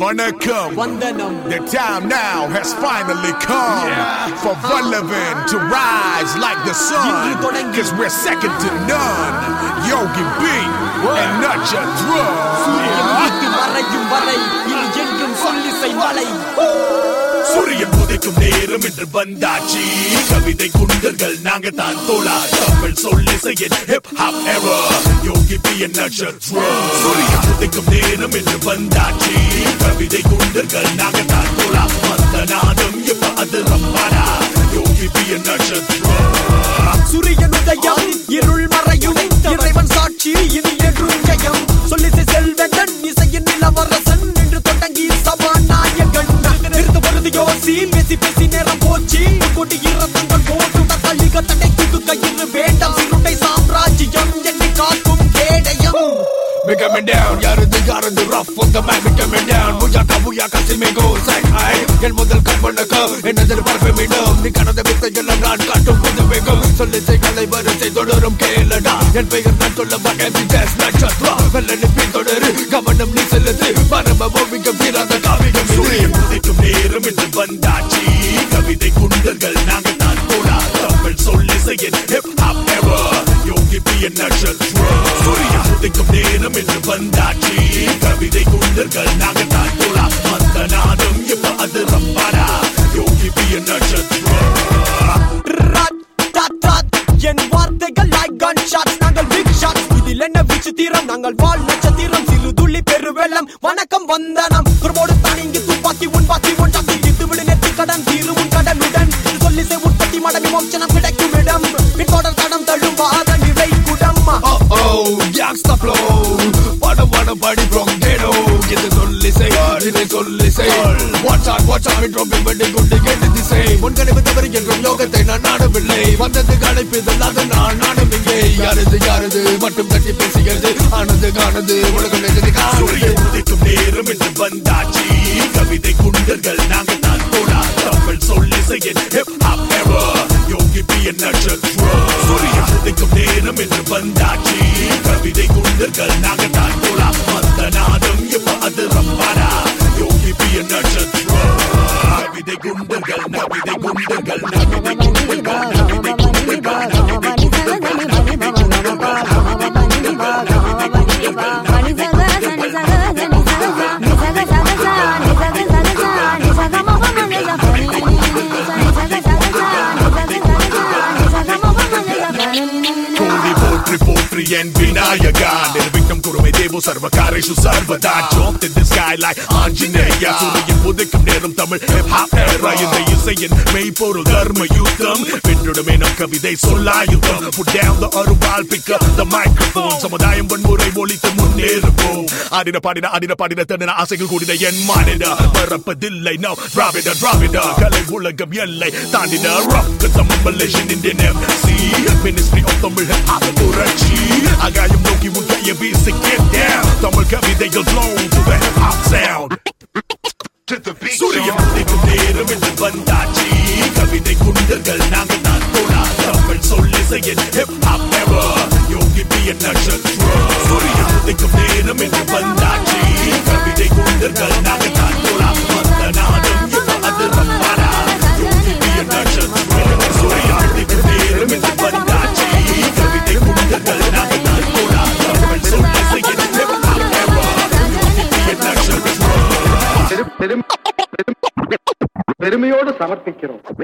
Vanakkam. Vandanam. The time now has finally come for Vallabhan to rise like the sun. இன்று தொடங்கி- Cause we're second to none. Yogi B and Nutcha சூரியன் Drum. உதித்து மறையும் வரை இனி என்றும் சொல்லிசை மலை சூரியன் உதைக்கும் நேரம் என்று வந்தாச்சு கவிதை குண்டர்கள் நாங்க தான் தோலா தமிழ் சொல்லிசையின் hip hop era Yogi B Natchathiram சூரியன் உதைக்கும் நேரம் என்று வந்தாச்சு கவிதை குண்டர்கள் நாங்க தான் தோலா அந்த நாதம் இப்ப அது ரம்பாடா யோகி பி நட்சத்திரம் சூரியன் உதயம் இருள் மறையும் இறைவன் சாட்சி இனி என்றும் ஜெயம் சொல்லிசை செல்வன் இசையின் இளவரசன் என்று தொடங்கி சபாநாயகன் நிறுத்த பொழுது யோசி பேசி பேசி நேரம் போச்சு கொடி இரத்தங்கள் போட்டு தள்ளிக தடை துடுக்க இரு வேண்டாம் சிறுட்டை சாம்ராஜ்யம் என்னை காக்கும் கேடயம் We coming down, யாரது யாரது rough on the man, we coming down புயாக்கா புயாக்கா சிமிகோ சைட் ஹை என் முதல் கண் வணக்கம் என்னதில் பரப்பமிடம் நீ கனத வித்தைகள் நான் காட்டும் புது வேகம் சொல்லிசை கலை வரிசை தொடரும் கேளடா என் பெயர் நான் சொல்ல மாட்டேன் ஜெஸ் நட்சத்திரா வெள்ளனி பின்தொடரு கவனம் நீ செலுத்து பரம ஓவியம் தீராத காவியம் சூரியன் உதைக்கும் நேரம் என்று வந்தாச்சு கவிதை குண்டர்கள் நாங்கள் தான் போடா தமிழ் சொல்லிசையின் hip hop era Yogi B Natchathiram சூரியன் உதைக்கும் நேரம் என்று வந்தாச்சு கவிதை குண்டர்கள் நாங்கள் தான் போடா அந்த நாதம் இப்ப அது ரம்பாடா Yogi B Natchathiram rat, tat, tat. என் வார்த்தைகள் like gunshots. நாங்கள் big shots. இதில் என்ன விசித்திரம் நாங்கள் வால் நட்சத்திரம் சிறு துள்ளி பெருவெள்ளம் வணக்கம் வந்தனம் குருவோடு தானிங்கி துப்பாக்கி உன் பாக்கி உன் சக்தி இட்டு விடு நெத்தி கடன் தீரு உன் கடனுடன் இது சொல்லி செய் உற்பத்தி மடமி மோட்சணம் கிடைக்கும் இடம் பின்தொடர் தடம் தள்ளும் வாத நிலை குடம் oh gangsta flow படம் படம் படி from ghetto இது சொல்லி செய் இதை சொல்லி செய் watch out watch out drop வெடி குண்டு கேட்டு திசை முன்கணிப்பு தவறு என்றும் யோகத்தை நான் நாடவில்லை வந்தது கடைப்பிதழ் அது நான் நாடும் இங்கே யாரது யாரது மட்டும் தட்டி பேசுகிறது ஆனது காணது உலகம் எதிரி சூரியன் உதிக்கும் நேரம் என்று வந்தாச்சு கவிதை குண்டர்கள் நாங்கள் தான் போடா தமிழ் சொல்லிசையின் hip hop era Yogi B Natchathiram சூரியன் உதிக்கும் நேரம் என்று வந்தாச்சு கவிதை குண்டர்கள் நாங்கள் தான் போடா அந்த நாதம் இப்ப அது ரம்பாடா யோகி பி நட்சத்திரம் கவிதை குண்டர்கள் நவிதை குண்டர்கள் நவிதை குண்டர்கள் நவிதை குண்டர்கள் நவிதை கோடி போற்றி போற்றி என் விநாயகா நிர்விக்னம் குருமை தேவோ சர்வகாரேஷு சர்வதா Dropped in the sky like Anjaneya சூரியன் உதிக்கும் நேரம் தமிழ் hip hop era இந்த இசையின் மெய்ப்பொருள் தர்ம யுத்தம் வென்றுடுமே நம் கவிதை சொல்லாயுதம் Put down the அருவாள் pick up the microphone சமுதாயம் வன்முறை ஒழித்து முன்னேறுவோம் ஆடின பாடின ஆடின பாடின தன்னின ஆசைகள் கூடின என் மாநில மறப்பதில்லை நோ திராவிட திராவிட கலை உலகம் எல்லை தாண்டின rock Tamil Malaysian Indian MC Ministry of Tamil hip hop புரட்சி ஆகாயம் நோக்கி உன் கையை வீசி get down தமிழ் கவிதைகள் flow to the hip hop sound சூரியன் உதிக்கும் நேரம் என்று வந்தாச்சு கவிதை குண்டர்கள் நாங்கள் தான் போடா தமிழ் சொல்லிசையின் hip hop era Yogi B Natchathiram சூரியன் உதிக்கும் நேரம் என்று வந்தாச்சு கவிதை குண்டர்கள் நாங்கள் தான் போடா அந்த நாதம் இப்ப அது ரம்பாடா யோகி பி நட்சத்திரம் சூரியன் உதிக்கும் நேரம் என்று வந்தாச்சு கவிதை குண்டர்கள் நாங்கள் தான் போடா தமிழ் சொல்லிசையின் hip hop era Yogi B Natchathiram பெரும் பெரும் பெரும் பெருமையோடு சமர்ப்பிக்கிறோம்